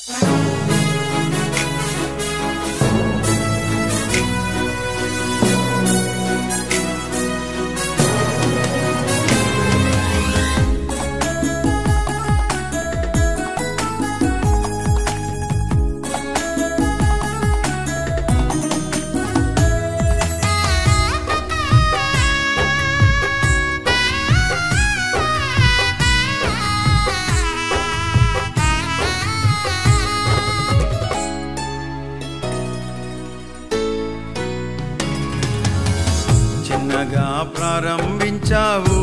చిన్నగా ప్రారంభించావు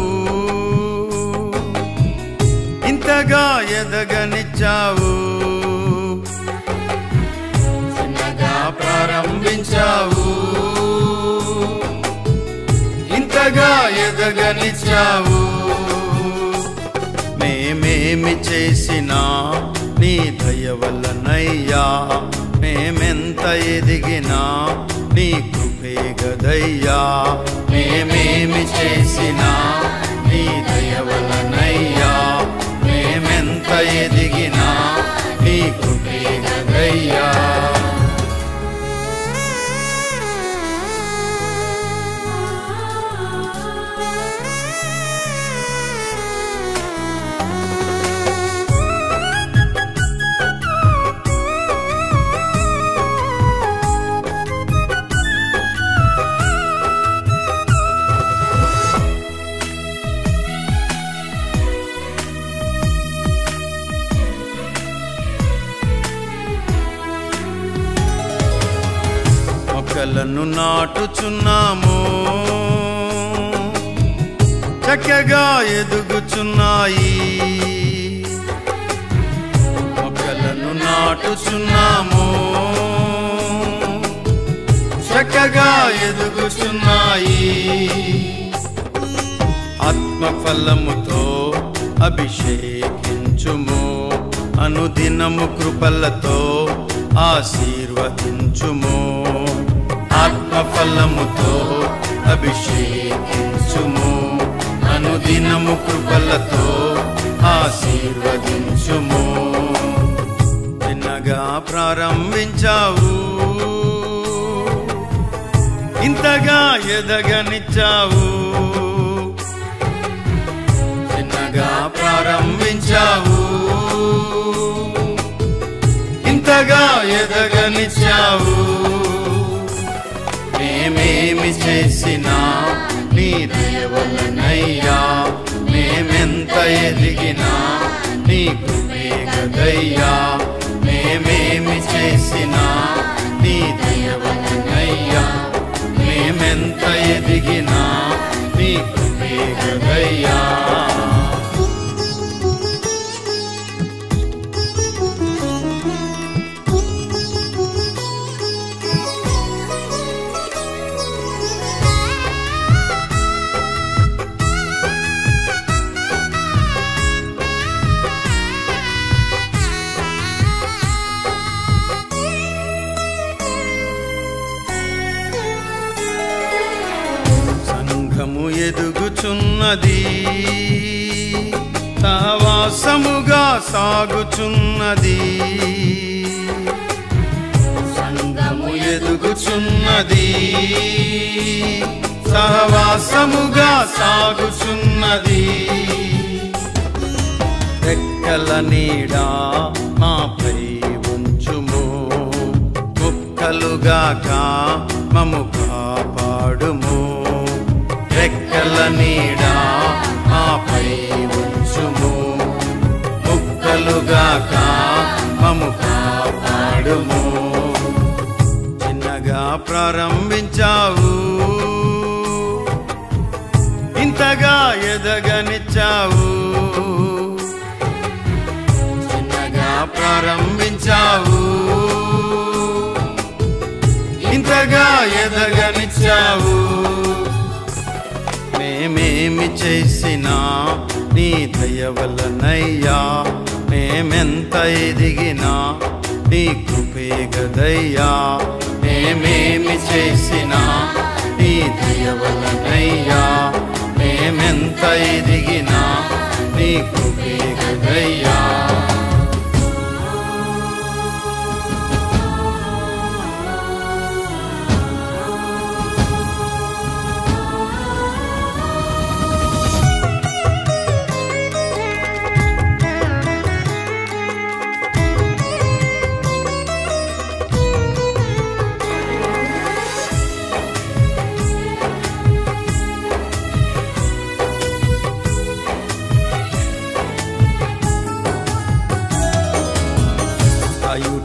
ఇంతగా ఎదగనిచ్చావు చిన్నగా ప్రారంభించావు ఇంతగా ఎదగనిచ్చావు మేమేమి చేసినా నీ దయ వల్లనయ్యా మేమెంత ఎదిగినా నీ కృపే గదయ్యా మేమేమి చేసినా నీ దయ వల్లనయ్యా మేమెంత ఎదిగినా నీ కృపే గదయ్యా మొక్కలను నాటుచున్నాము చక్కగా ఎదుగుచున్నాయి మొక్కలను నాటుచున్నాము చక్కగా ఎదుగుచున్నాయి ఆత్మఫలముతో అభిషేకించుము అనుదినము కృపలతో ఆశీర్వదించుము ఆత్మఫలముతో అభిషేకించుము అనుదినము కృపలతో ఆశీర్వదించుము చిన్నగా ప్రారంభించావు ఇంతగా ఎదగనిచ్చావు చిన్నగా ప్రారంభించావు ఇంతగా ఎదగనిచ్చావు మేమేమి చేసినా నీ దయ వలనయ్యా మేమెంత ఎదిగినా నీ కృపే గదయ్యా మేమేమి చేసినా నీ దయ వలనయ్యా మేమెంత ఎదిగినా నీ కృపే గదయ్యా సంఘము ఎదుగుచున్నది సహవాసముగా సాగుచున్నది సంఘము ఎదుగుచున్నది సహవాసముగా సాగుచున్నది రెక్కల నీడా మాపై ఉంచుము కుక్కలుగాక మము కాపాడుము రెక్కల నీడా మాపై ఉంచుము ముక్కలుగాక మము కాపాడుము చిన్నగా ప్రారంభించావు ఇంతగా ఎదగనిచ్చావు చిన్నగా ప్రారంభించావు ఇంతగా ఎదగనిచ్చావు మేమేమి చేసినా నీ దయ వలనయ్యా మేమెంత ఎదిగినా నీ కృపే గదయ్యా మేమేమి చేసినా నీ దయ వలనయ్యా మేమెంత ఎదిగినా నీ కృపే గదయ్యా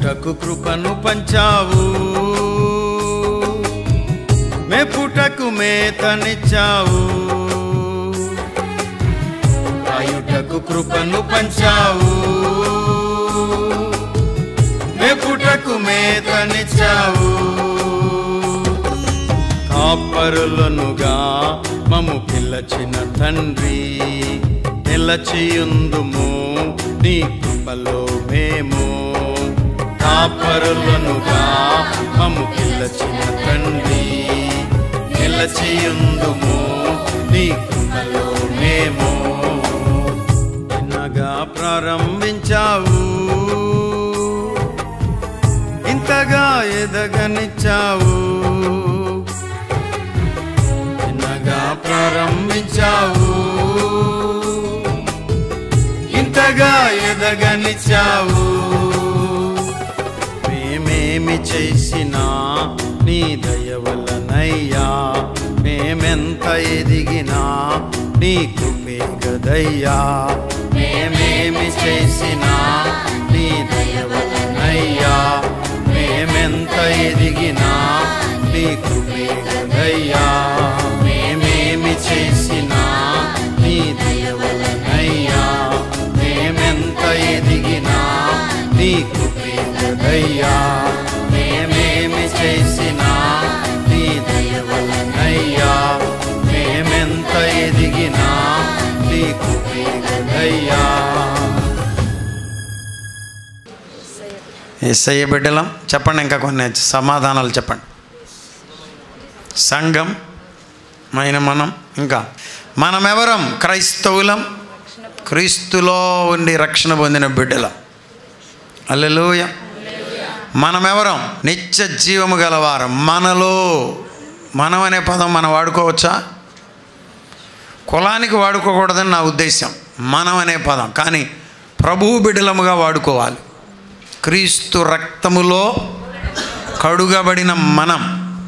కాయుటకు కృపను పంచావు మెపుటకు మేతనిచ్చావు కాయుటకు కృపను పంచావు మెపుటకు మేతనిచ్చావు కాపరులనుగా మము పిల్లచిన తండ్రి నిలచియుందుము నీ కృపలో మేము కాపరులనుగా మము పిల్లచిన తండ్రి నిలచియుందుము నీ కృపలో మేము చిన్నగా ప్రారంభించావు ఇంతగా ఎదగనిచ్చావు చిన్నగా ప్రారంభించావు ఇంతగా ఎదగనిచ్చావు మేమేమి చేసినా నీ దయ వలనయ్యా మేమెంత ఎదిగినా నీ కృపే గదయ్యా మేమేమి చేసినా నీ దయ వలనయ్యా మేమెంత ఎదిగినా నీ కృపే గదయ్యా మేమేమి చేసినా నీ దయ వలనయ్యా మేమెంత ఎదిగినా నీ కృపే గదయ్యా మేమేమి చేసినా నీ దయ వలనయ్యా మేమెంత ఎదిగినా నీ కృపే గదయ్యా ఎస్ఐ బిడ్డలం చెప్పండి ఇంకా కొన్ని సమాధానాలు చెప్పండి సంఘం మైన మనం ఇంకా మనమెవరం క్రైస్తవులం క్రీస్తులో ఉండి రక్షణ పొందిన బిడ్డలం అల్లెలూయ మనమెవరం నిత్య జీవము గలవారం మనలో మనం అనే పదం మనం వాడుకోవచ్చా కులానికి వాడుకోకూడదని నా ఉద్దేశం మనం అనే పదం కానీ ప్రభువు బిడ్డలముగా వాడుకోవాలి క్రీస్తు రక్తములో కడుగబడిన మనం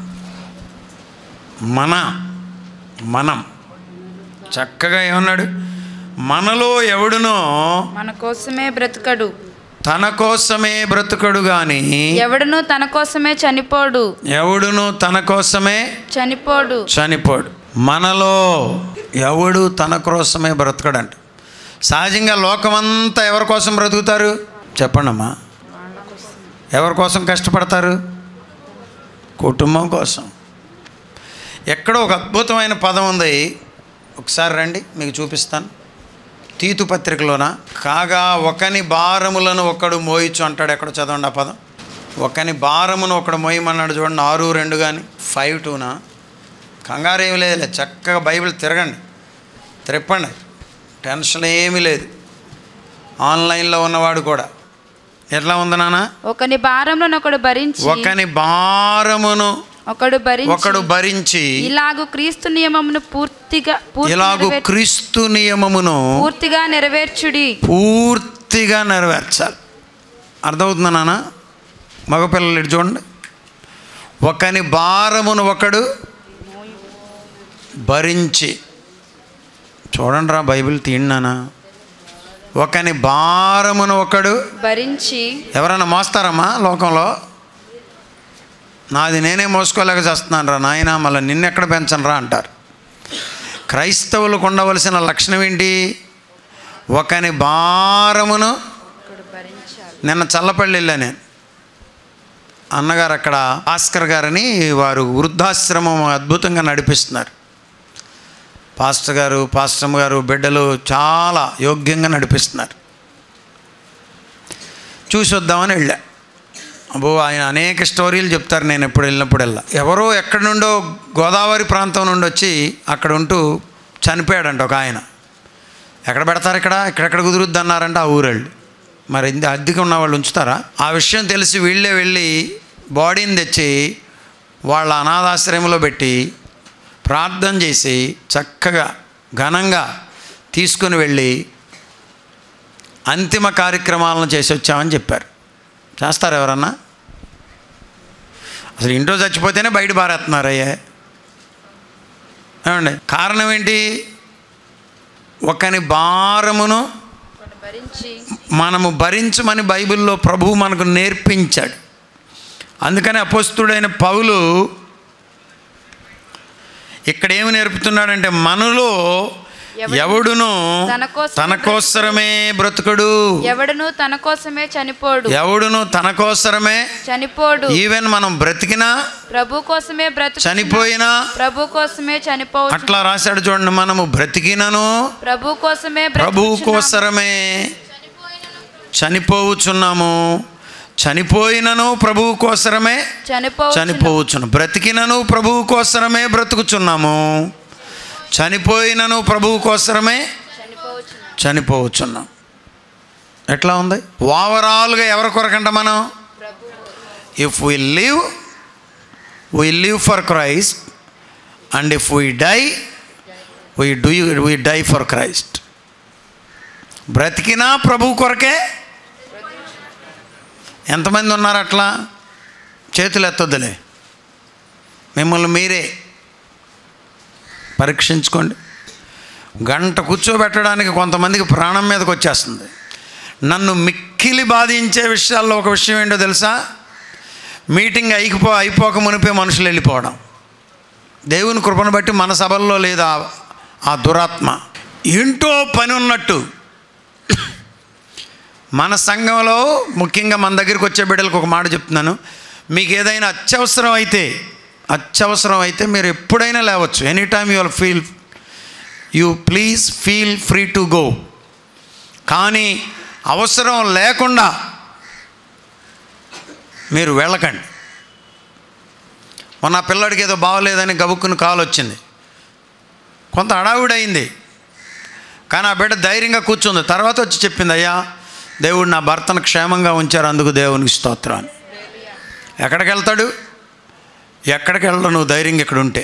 మన మనం చక్కగా ఏమన్నాడు మనలో ఎవడునో మన కోసమే బ్రతకడు తన కోసమే బ్రతుకడు గాని ఎవడును తన కోసమే చనిపోడు ఎవడును తన కోసమే చనిపోడు చనిపోడు మనలో ఎవడు తన కోసమే బ్రతకడంట సహజంగా లోకమంతా ఎవరి కోసం బ్రతుకుతారు చెప్పండమ్మా ఎవరి కోసం కష్టపడతారు కుటుంబం కోసం ఎక్కడో ఒక అద్భుతమైన పదం ఉంది ఒకసారి రండి మీకు చూపిస్తాను తీతు పత్రికలోన కాగా ఒకని భారములను ఒకడు మోయిచు అంటాడు ఎక్కడ చదవండి ఆ పదం ఒకని భారమును ఒకడు మోయమన్నాడు చూడండి ఆరు రెండు కానీ ఫైవ్ టూనా కంగారు ఏమి లేదులే చక్కగా బైబిల్ తిరగండి తిరప్పండి టెన్షన్ ఏమీ లేదు ఆన్లైన్లో ఉన్నవాడు కూడా ఎట్లా ఉంది నాన్న ఒకని భారంలో ఒకడు భరించి ఒకని భారమును ఒకడు భరించి ఒకడు భరించి ఇలాగు క్రీస్తు నియమమును పూర్తిగా పూర్తి ఇలాగు నెరవేర్- క్రీస్తు నియమమును పూర్తిగా నెరవేర్చుడి పూర్తిగా నెరవేర్చాలి అర్థమవుతుందా నాన్న మగపిల్లలు ఇటు చూడండి ఒకని భారమును ఒకడు భరించి చూడండి రా బైబిల్ తీండానా ఒకని భారమును ఒకడు భరించి ఎవరైనా మోస్తారమ్మా లోకంలో నాది నేనే మోసుకోలేక చేస్తున్నాను రా నాయన మళ్ళీ నిన్నెక్కడ పెంచను రా అంటారు క్రైస్తవులకు ఉండవలసిన లక్షణం ఏంటి ఒకని భారమును ఒకడు భరించాలి నిన్న చల్లపల్లి వెళ్ళా నేను అన్నగారు అక్కడ భాస్కర్ గారని వారు వృద్ధాశ్రమం అద్భుతంగా నడిపిస్తున్నారు పాస్టర్ గారు పాస్టమ్ గారు బిడ్డలు చాలా యోగ్యంగా నడిపిస్తున్నారు చూసి వద్దామని వెళ్ళా అబ్బో ఆయన అనేక స్టోరీలు చెప్తారు నేను ఎప్పుడు వెళ్ళినప్పుడల్లా ఎవరో ఎక్కడి నుండో గోదావరి ప్రాంతం నుండి వచ్చి అక్కడ ఉంటూ చనిపోయాడంట ఒక ఆయన ఎక్కడ పెడతారు ఇక్కడ ఇక్కడెక్కడ కుదురుద్ది అన్నారంటే ఆ ఊరెళ్ళు మరి ఇంత అద్దెకి ఉన్న వాళ్ళు ఉంచుతారా ఆ విషయం తెలిసి వీళ్ళే వెళ్ళి బాడీని తెచ్చి వాళ్ళ అనాథాశ్రయంలో పెట్టి ప్రార్థన చేసి చక్కగా ఘనంగా తీసుకుని వెళ్ళి అంతిమ కార్యక్రమాలను చేసి వచ్చామని చెప్పారు చేస్తారు ఎవరన్నా అసలు ఇంట్లో చచ్చిపోతేనే బయట పారేస్తున్నారు అయ్యే ఏమండి కారణం ఏంటి ఒకని భారమును భరించి మనము భరించమని బైబిల్లో ప్రభువు మనకు నేర్పించాడు అందుకని అపోస్తుడైన పౌలు ఇక్కడ ఏమి నేర్పుతున్నాడంటే మనలో ఎవడును తన కోసం తన కోసరమే బ్రతుకుడు ఎవడును తన కోసమే చనిపోడు ఎవడును తన కోసరమే చనిపోడు ఈవెన్ మనం బ్రతికినా ప్రభు కోసమే బ్రతుకు చనిపోయినా ప్రభు కోసమే చనిపోవచ్చు అట్లా రాశాడు చూడండి మనము బ్రతికినను ప్రభు కోసమే ప్రభు బ్రతుకుచున్నాము. కోసరమే చనిపోవచ్చున్నాము చనిపోయినను ప్రభువు కోసరమే చనిపోవచ్చు చనిపోవచ్చును బ్రతికినను ప్రభువు కోసరమే బ్రతుకుచున్నాము చనిపోయినను ప్రభువు కోసరమే చనిపోవచ్చు చనిపోవచ్చున్నాం ఎట్లా ఉంది ఓవరాల్గా ఎవరి కొరకంట మనం if we live we live for Christ and if we die we do we die for Christ బ్రతికినా ప్రభు కొరకే ఎంతమంది ఉన్నారు అట్లా చేతులు ఎత్తొద్దులే మిమ్మల్ని మీరే పరీక్షించుకోండి గంట కూర్చోబెట్టడానికి కొంతమందికి ప్రాణం మీదకి వచ్చేస్తుంది నన్ను మిక్కిలి బాధించే విషయాల్లో ఒక విషయం ఏంటో తెలుసా మీటింగ్ అయిపో అయిపోక మునిపే మనుషులు వెళ్ళిపోవడం దేవుని కృపను బట్టి మన సభల్లో లేదు ఆ- ఆ దురాత్మ ఏంటో పని ఉన్నట్టు మన సంఘంలో ముఖ్యంగా మన దగ్గరికి వచ్చే బిడ్డలకు ఒక మాట చెప్తున్నాను మీకు ఏదైనా అత్యవసరం అయితే అత్యవసరం అయితే మీరు ఎప్పుడైనా లేవచ్చు any time you feel you please feel free to go కానీ అవసరం లేకుండా మీరు వెళ్ళకండి మొన్న ఆ పిల్లడికి ఏదో బాగోలేదని గబుక్కుని కాల్ వచ్చింది కొంత హడావుడైంది కానీ ఆ బిడ్డ ధైర్యంగా కూర్చుంది తర్వాత వచ్చి చెప్పింది అయ్యా దేవుడు నా భర్తను క్షేమంగా ఉంచారు అందుకు దేవునికి స్తోత్రం అని ఎక్కడికి వెళ్తాడు ఎక్కడికి వెళ్ళడు నువ్వు ధైర్యంగా ఇక్కడ ఉంటే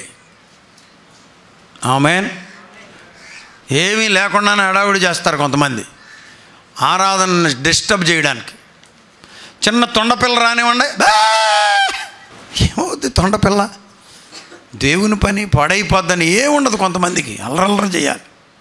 ఆమెన్ ఏమీ లేకుండానే హడావుడి చేస్తారు కొంతమంది ఆరాధనని డిస్టర్బ్ చేయడానికి చిన్న తొండపిల్ల రానివ్వండి బా! ఏమవుద్ది తొండపిల్ల దేవుని పని పాడైపోద్దని ఏముండదు కొంతమందికి అల్లరల్లర చేయాలి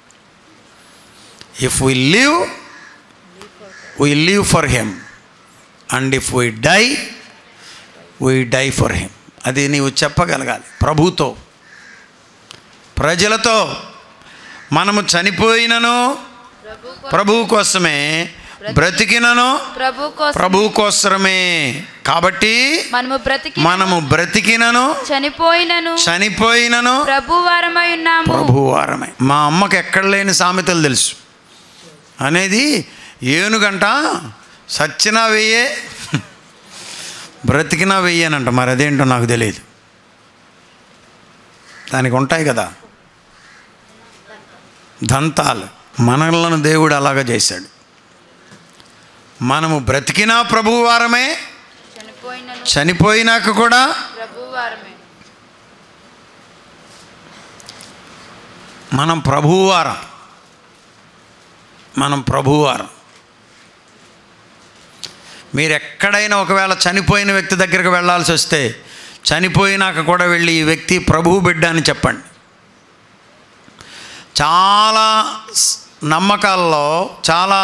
if we live we live for him and if we die we die for him అది నీవు చెప్పగలగాలి ప్రభుతో ప్రజలతో మనము చనిపోయినను ప్రభువు కోసమే బ్రతికినను ప్రభు కోసం ప్రభు కోసమే కాబట్టి మనము బ్రతికి మనము బ్రతికినను చనిపోయినను చనిపోయినను ప్రభు వారమై ఉన్నాము ప్రభువారమే మా అమ్మకి ఎక్కడ లేని సామెతలు తెలుసు అనేది ఏనుగంట సచ్చినా వెయ్యే బ్రతికినా వెయ్యేనంట మరి అదేంటో నాకు తెలియదు దానికి ఉంటాయి కదా దంతాలు మనలను దేవుడు అలాగ చేశాడు మనము బ్రతికినా ప్రభువారమే చనిపోయినను చనిపోయినాక కూడా ప్రభు వారమే మనం ప్రభువారం మనం ప్రభువారం మీరు ఎక్కడైనా ఒకవేళ చనిపోయిన వ్యక్తి దగ్గరికి వెళ్ళాల్సి వస్తే చనిపోయినాక కూడా వెళ్ళి ఈ వ్యక్తి ప్రభువు బిడ్డ అని చెప్పండి చాలా స్- నమ్మకాల్లో చాలా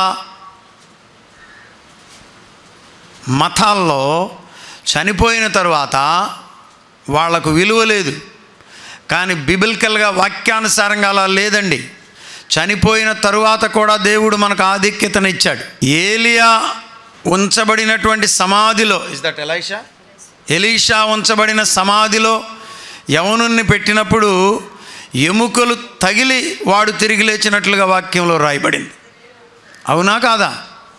మతాల్లో చనిపోయిన తరువాత వాళ్లకు విలువ లేదు కానీ బిబిల్కల్గా వాక్యానుసారంగా అలా లేదండి చనిపోయిన తరువాత కూడా దేవుడు మనకు ఆధిక్యతనిచ్చాడు ఏలియా ఉంచబడినటువంటి సమాధిలో ఇస్ దట్ ఎలైషా ఎలీషా ఉంచబడిన సమాధిలో యవనుణ్ణి పెట్టినప్పుడు ఎముకలు తగిలి వాడు తిరిగి లేచినట్లుగా వాక్యంలో రాయబడింది అవునా కాదా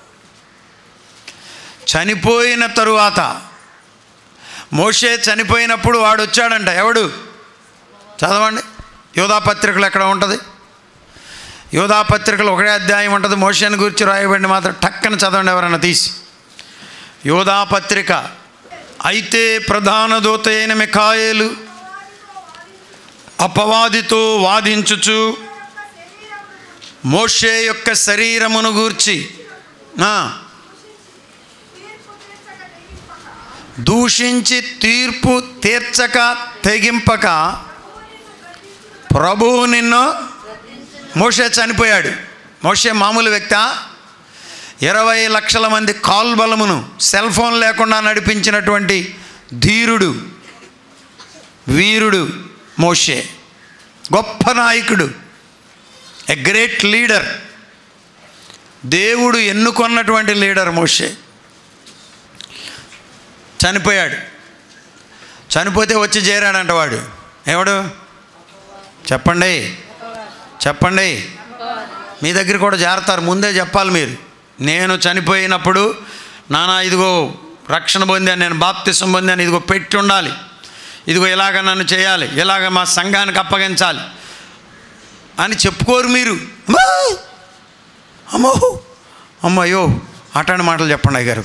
చనిపోయిన తరువాత మోషే చనిపోయినప్పుడు వాడు వచ్చాడంట ఎవడు చదవండి యోధా పత్రికలు ఎక్కడ ఉంటుంది యోధా పత్రికలు ఒకటే అధ్యాయం ఉంటుంది మోషేని గురించి రాయబడి మాత్రం టక్కన చదవండి ఎవరైనా తీసి యోధా పత్రిక అయితే ప్రధాన దూత అయిన మిఖాయేలు అపవాదితో వాదించుచు మోషే యొక్క శరీరమును గూర్చి ఆ, దూషించి తీర్పు తీర్చక తెగింపక ప్రభువు నిన్ను మోషే చనిపోయాడు మోషే మామూలు వ్యక్త ఇరవై లక్షల మంది కాల్ బలమును సెల్ ఫోన్ లేకుండా నడిపించినటువంటి ధీరుడు వీరుడు మోషే గొప్ప నాయకుడు ఎ గ్రేట్ లీడర్ దేవుడు ఎన్నుకొన్నటువంటి లీడర్ మోషే చనిపోయాడు చనిపోతే వచ్చి చేరాడంట వాడు ఎవడు చెప్పండి చెప్పండి మీ దగ్గర కూడా చేరతారు ముందే చెప్పాలి మీరు నేను చనిపోయినప్పుడు నానా ఇదిగో రక్షణ పొందాను నేను బాప్తిసం పొందాను ఇదిగో పెట్టి ఉండాలి ఇదిగో ఇలాగ నన్ను చేయాలి ఇలాగ మా సంఘానికి అప్పగించాలి అని చెప్పుకోరు మీరు అమ్మా! అమ్మో అమ్మయ్యో అట్లాంటి మాటలు చెప్పండి అయ్యగారు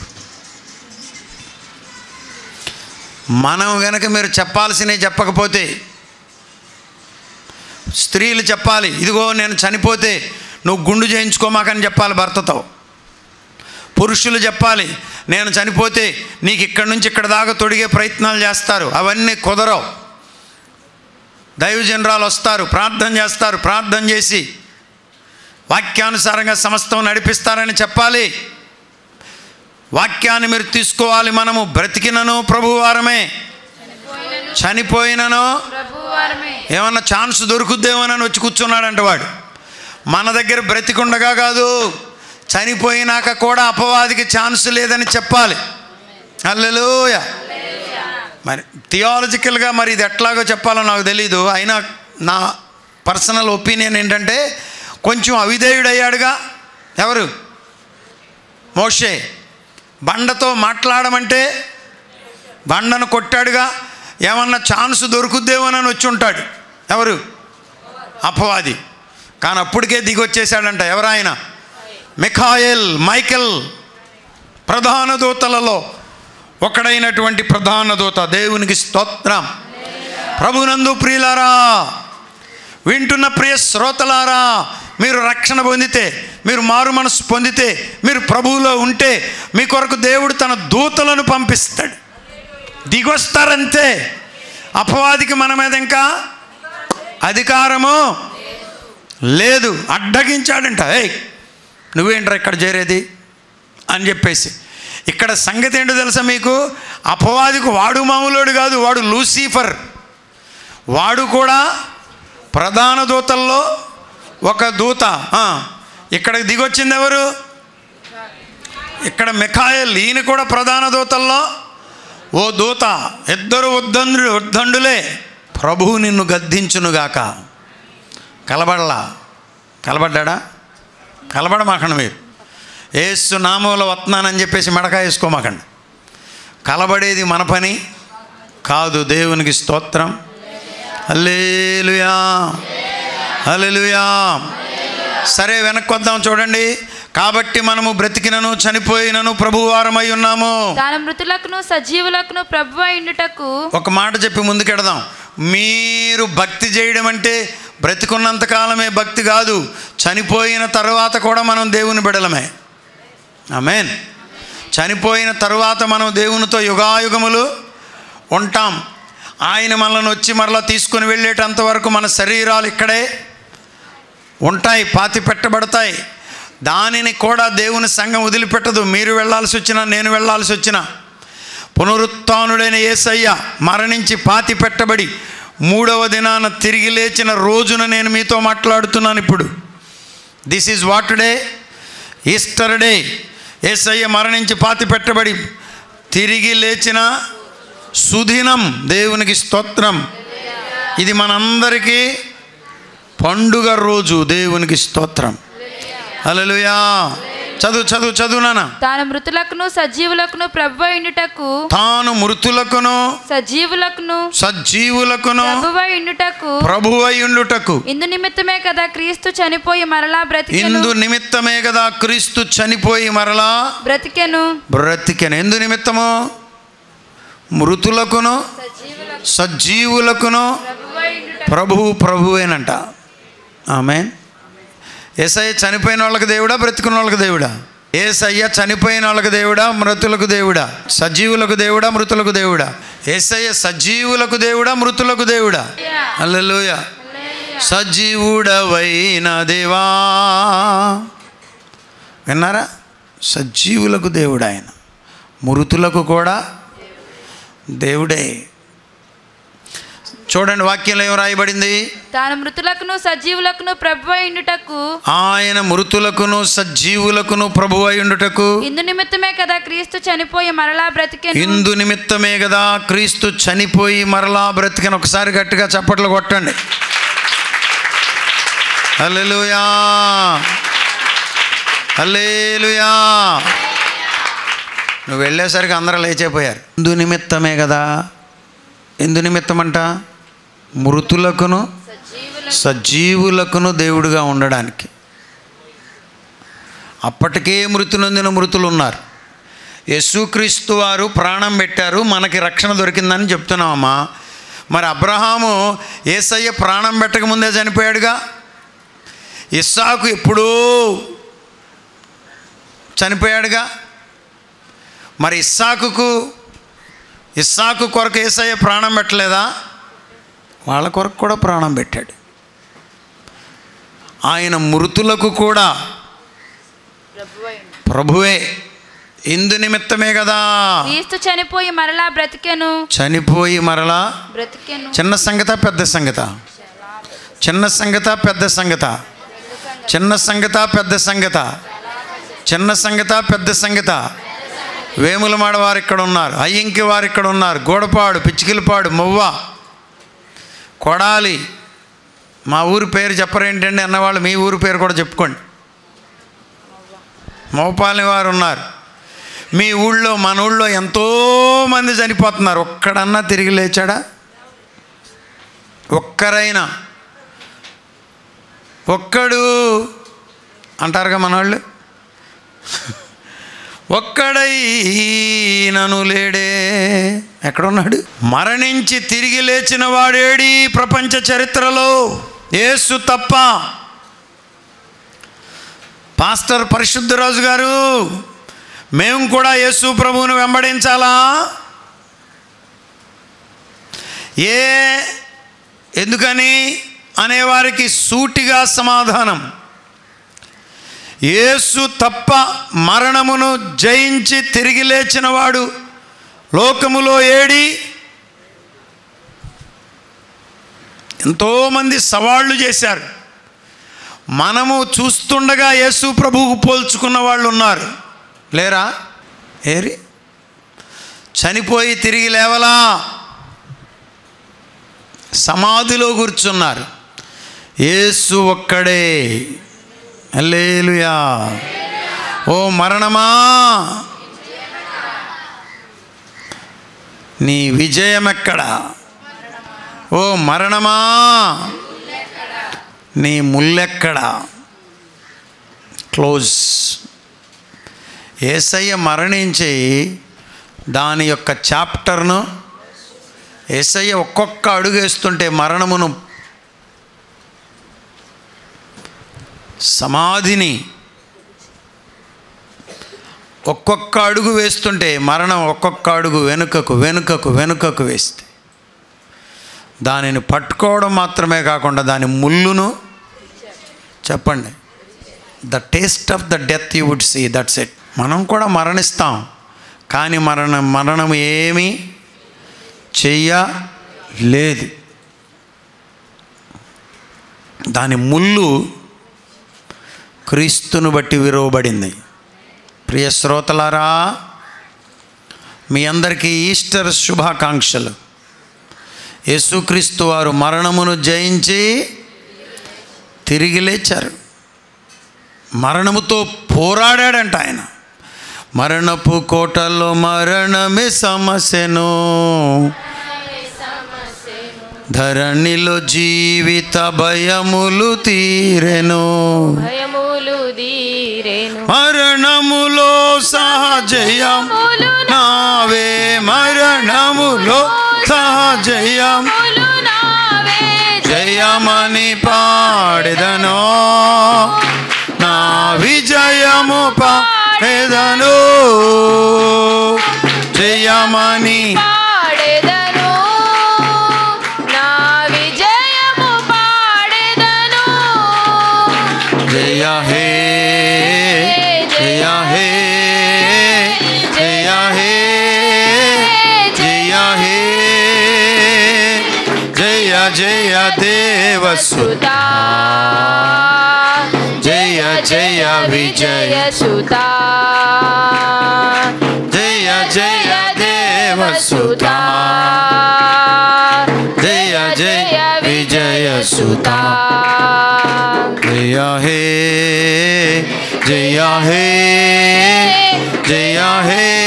మనం గనక మీరు చెప్పాల్సినవి చెప్పకపోతే స్త్రీలు చెప్పాలి ఇదిగో నేను చనిపోతే నువ్వు గుండు చేయించుకోమాకని చెప్పాలి భర్తతో పురుషులు చెప్పాలి నేను చనిపోతే నీకు ఇక్కడి నుంచి ఇక్కడ దాకా తొడిగే ప్రయత్నాలు చేస్తారు అవన్నీ కుదరవు దైవజనరాలు వస్తారు ప్రార్థన చేస్తారు ప్రార్థన చేసి వాక్యానుసారంగా సమస్తం నడిపిస్తారని చెప్పాలి వాక్యాన్ని మీరు తీసుకోవాలి మనము బ్రతికినను ప్రభువారమే చనిపోయినను ప్రభువారమే ఏమన్నా ఛాన్స్ దొరుకుద్దేమోనని వచ్చి కూర్చున్నాడంట వాడు మన దగ్గర బ్రతికుండగా కాదు చనిపోయినాక కూడా అపవాదికి ఛాన్స్ లేదని చెప్పాలి అల్లెలుయ మరి థియాలజికల్గా మరి ఇది ఎట్లాగో చెప్పాలో నాకు తెలీదు అయినా నా పర్సనల్ ఒపీనియన్ ఏంటంటే కొంచెం అవిధేయుడయ్యాడుగా ఎవరు మోషే బండతో మాట్లాడమంటే బండను కొట్టాడుగా ఏమన్నా ఛాన్స్ దొరుకుద్దేమోనని వచ్చి ఉంటాడు ఎవరు అపవాది కానీ అప్పటికే దిగొచ్చేసాడంట ఎవరు ఆయన మిఖాయల్ మైకెల్ ప్రధాన దూతలలో ఒకడైనటువంటి ప్రధాన దూత దేవునికి స్తోత్రం ప్రభునందు ప్రియులారా వింటున్న ప్రియ శ్రోతలారా మీరు రక్షణ పొందితే మీరు మారు మనసు పొందితే మీరు ప్రభువులో ఉంటే మీ కొరకు దేవుడు తన దూతలను పంపిస్తాడు దిగొస్తారంతే అపవాదికి మన మీద ఇంకా అధికారము లేదు అడ్డగించాడంట ఏయ్ నువ్వేంట్రా ఇక్కడ చేరేది అని చెప్పేసి ఇక్కడ సంగతి ఏంటో తెలుసా మీకు అపవాదికి వాడు మామూలోడు కాదు వాడు లూసిఫర్ వాడు కూడా ప్రధాన దూతల్లో ఒక దూత ఆ, ఇక్కడికి దిగొచ్చింది ఎవరు ఇక్కడ మిఖాయల్ ఈయన కూడా ప్రధాన దూతల్లో ఓ దూత ఇద్దరు ఉద్దండు ఉద్దండులే ప్రభువు నిన్ను గద్దించునుగాక కలబడలా కలబడ్డా కలబడమాకండి మీరు ఏసు నామంలో వస్తున్నానని చెప్పేసి మెడకాయ వేసుకోమాకండి కలబడేది మన పని కాదు దేవునికి స్తోత్రం అల్లేలుయా అల్లెలుయా సరే వెనక్కి వద్దాం చూడండి కాబట్టి మనము బ్రతికినను చనిపోయినను ప్రభువారమై ఉన్నాము తాను మృతులకును సజీవులకును ప్రభు ఇండుటకు ఒక మాట చెప్పి ముందుకెడదాం మీరు భక్తి చేయడం అంటే బ్రతికున్నంత కాలమే భక్తి కాదు చనిపోయిన తర్వాత కూడా మనం దేవుని బిడలమే ఆమెన్ చనిపోయిన తరువాత మనం దేవునితో యుగాయుగములు ఉంటాం ఆయన మనల్ని వచ్చి మరలా తీసుకుని వెళ్ళేటంత వరకు మన శరీరాలు ఇక్కడే ఉంటాయి పాతి పెట్టబడతాయి దానిని కూడా దేవుని సంఘం వదిలిపెట్టదు మీరు వెళ్ళాల్సి వచ్చినా నేను వెళ్ళాల్సి వచ్చినా పునరుత్నుడైన యేసయ్య మరణించి పాతి పెట్టబడి మూడవ దినాన తిరిగి లేచిన రోజున నేను మీతో మాట్లాడుతున్నాను ఇప్పుడు this is what day Easter day Yesayya మరణించి పాతి పెట్టబడి తిరిగి లేచిన సుదినం దేవునికి స్తోత్రం ఇది మనందరికీ పండుగ రోజు దేవునికి స్తోత్రం హల్లెలూయా చదువు చదువు చదువు నాన్న తాను మృతులకును సజీవులకును ప్రభు ఇండుటకు తాను మృతులకును సజీవులకును సజ్జీవులకును ప్రభువ ఇండుటకు ప్రభువయుండుటకు ఇందు నిమిత్తమే కదా క్రీస్తు చనిపోయి మరలా బ్రతికెను ఇందు నిమిత్తమే కదా క్రీస్తు చనిపోయి మరలా బ్రతికెను బ్రతికెను ఎందు నిమిత్తము మృతులకును సజ్జీవులకును ప్రభువు ప్రభువేనంట ఆమె ఏసయ్య చనిపోయిన వాళ్ళకి దేవుడా బ్రతికున్న వాళ్ళకి దేవుడా ఏసయ్య చనిపోయిన వాళ్ళకి దేవుడా మృతులకు దేవుడా సజీవులకు దేవుడా మృతులకు దేవుడా ఏసయ్య సజీవులకు దేవుడా మృతులకు దేవుడా అల్లెలుయ సజీవుడవైన దేవా విన్నారా సజీవులకు దేవుడు ఆయన మృతులకు కూడా దేవుడే చూడండి వాక్యంలో ఏం రాయబడింది తాను మృతులకును సజీవులకును ప్రభు ఇండుటకు ఆయన మృతులకును సజీవులకును ప్రభు అయ్యుండుటకు ఇందు నిమిత్తమే కదా క్రీస్తు చనిపోయి మరలా బ్రతికెను ఇందు నిమిత్తమే కదా క్రీస్తు చనిపోయి మరలా బ్రతికిన ఒకసారి గట్టిగా చప్పట్లు కొట్టండి హల్లెలూయా హల్లెలూయా నువ్వు వెళ్ళేసరికి అందరూ లేచిపోయారు ఇందు నిమిత్తమే కదా ఎందు నిమిత్తమంట మృతులకును సజీవులకును దేవుడుగా ఉండడానికి అప్పటికే మృతి నొందిన మృతులు ఉన్నారు యేసుక్రీస్తు వారు ప్రాణం పెట్టారు మనకి రక్షణ దొరికిందని చెప్తున్నామమ్మా మరి అబ్రహాము ఏసయ్య ప్రాణం పెట్టక ముందే చనిపోయాడుగా ఇస్సాకు ఎప్పుడూ చనిపోయాడుగా మరి ఇస్సాకుకు ఇస్సాకు కొరకు ఏసయ్య ప్రాణం పెట్టలేదా వాళ్ళ కొరకు కూడా ప్రాణం పెట్టాడు ఆయన మృతులకు కూడా ప్రభువే ఇందు నిమిత్తమే కదా క్రీస్తు చనిపోయి మరలా బ్రతికెను చనిపోయి మరలా బ్రతికెను చిన్న సంగత పెద్ద సంగత చిన్న సంగత పెద్ద సంగత చిన్న సంగత పెద్ద సంగత చిన్న సంగత పెద్ద సంగత వేములమాడ వారు ఇక్కడ ఉన్నారు అయ్యంకి వారు ఇక్కడ ఉన్నారు గోడపాడు పిచ్చికిలపాడు మువ్వ కొడాలి మా ఊరి పేరు చెప్పరేంటండి అన్నవాళ్ళు మీ ఊరి పేరు కూడా చెప్పుకోండి మోపాలని వారు ఉన్నారు మీ ఊళ్ళో మన ఊళ్ళో ఎంతోమంది చనిపోతున్నారు ఒక్కడన్నా తిరిగి లేచాడా ఒక్కరైనా ఒక్కడు అంటారుగా మనవాళ్ళు ఒక్కడై నను లేడే ఎక్కడున్నాడు మరణించి తిరిగి లేచిన వాడేడి ప్రపంచ చరిత్రలో యేసు తప్ప పాస్టర్ పరిశుద్ధరాజు గారు మేము కూడా యేసు ప్రభువును వెంబడించాలా ఏ ఎందుకని అనేవారికి సూటిగా సమాధానం యేసు తప్ప మరణమును జయించి తిరిగి లేచిన వాడు లోకములో ఏడి ఎంతోమంది సవాళ్ళు చేశారు మనము చూస్తుండగా యేసు ప్రభువుకు పోల్చుకున్న వాళ్ళు ఉన్నారు లేరా ఏరి చనిపోయి తిరిగి లేవలా సమాధిలో కూర్చున్నారు యేసు ఒక్కడే అల్లేలుయా ఓ మరణమా నీ విజయమెక్కడా ఓ మరణమా నీ ముల్లెక్కడా క్లోజ్ ఏసయ్య మరణించి దాని యొక్క చాప్టర్ను ఏసయ్య ఒక్కొక్క అడుగు వేస్తుంటే మరణమును సమాధిని ఒక్కొక్క అడుగు వేస్తుంటే మరణం ఒక్కొక్క అడుగు వెనుకకు వెనుకకు వెనుకకు వేస్తే దానిని పట్టుకోవడం మాత్రమే కాకుండా దాని ముళ్ళును చెప్పండి the taste of the death you would see that's it మనం కూడా మరణిస్తాం కానీ మరణం మరణం ఏమీ చెయ్యలేదు దాని ముళ్ళు క్రీస్తును బట్టి విరవబడింది ప్రియ శ్రోతలారా మీ అందరికీ ఈస్టర్ శుభాకాంక్షలు యేసుక్రీస్తు వారు మరణమును జయించి తిరిగి లేచారు మరణముతో పోరాడాడంట ఆయన మరణపు కోటలో మరణమే సమస్యను ధరణిలో జీవిత భయములు తీరెను భయములు దీరేను మరణములో సహజయం ములు నావే మరణములో సహజయం ములు నావే జయమని పాడెదను నా విజయము పాడెదను జయమని పాడెదను నా విజయము పాడెదను జయ హే జయ హే జయ దేవసు సుతా జయ జయ విజయ సుతా జయ జయ దేవసుతా జయ జయ విజయ సుతా జయ హే జయ హే జయ హే